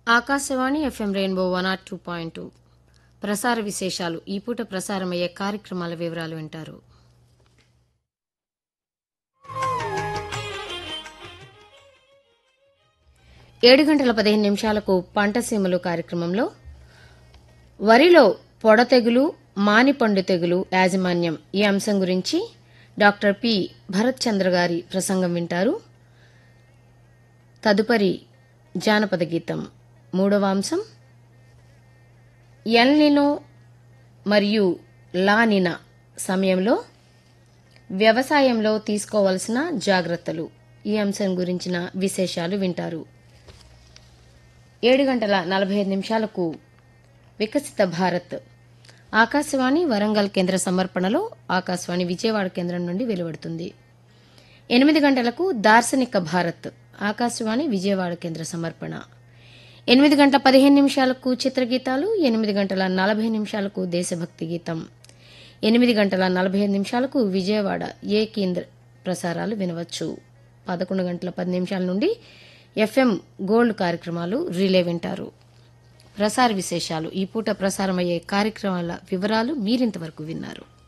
Akashvani FM rainbow one or two point two ప్రసార విశేషాలు ఈ పూట ప్రసారమయ్యే కార్యక్రమాల వివరాలు వింటారు ఏడు గంటల పదిహేను నిమిషాలకు పంట సీమలు కార్యక్రమంలో వరిలో పొడ తెగులు మానిపండు తెగులు యాజమాన్యం ఈ అంశం గురించి డాక్టర్ పి భరత్ చంద్ర గారి ప్రసంగం వింటారు తదుపరి జానపద గీతం మూడవ అంశం ఎల్నినో మరియు లానిన సమయంలో వ్యవసాయంలో తీసుకోవలసిన జాగ్రత్తలు ఈ అంశం గురించిన విశేషాలు వింటారు ఏడు గంటల నలభై ఐదు నిమిషాలకు వికసిత భారత్ ఆకాశవాణి వరంగల్ కేంద్ర సమర్పణలో ఆకాశవాణి విజయవాడ కేంద్రం నుండి వెలువడుతుంది ఎనిమిది గంటలకు దార్శనిక భారత్ ఆకాశవాణి విజయవాడ కేంద్ర సమర్పణ ఎనిమిది గంటల పదిహేను నిమిషాలకు చిత్రగీతాలు ఎనిమిది గంటల నలభై నిమిషాలకు దేశభక్తి గీతం ఎనిమిది గంటల నలభై ఐదు నిమిషాలకు విజయవాడ ఏ కేంద్ర ప్రసారాలు వినవచ్చు పదకొండు గంటల పది నిమిషాల నుండి ఎఫ్ఎం గోల్డ్ కార్యక్రమాలు రిలే వింటారు ప్రసార విశేషాలు ఈ పూట ప్రసారమయ్యే కార్యక్రమాల వివరాలు మీరింతవరకు విన్నారు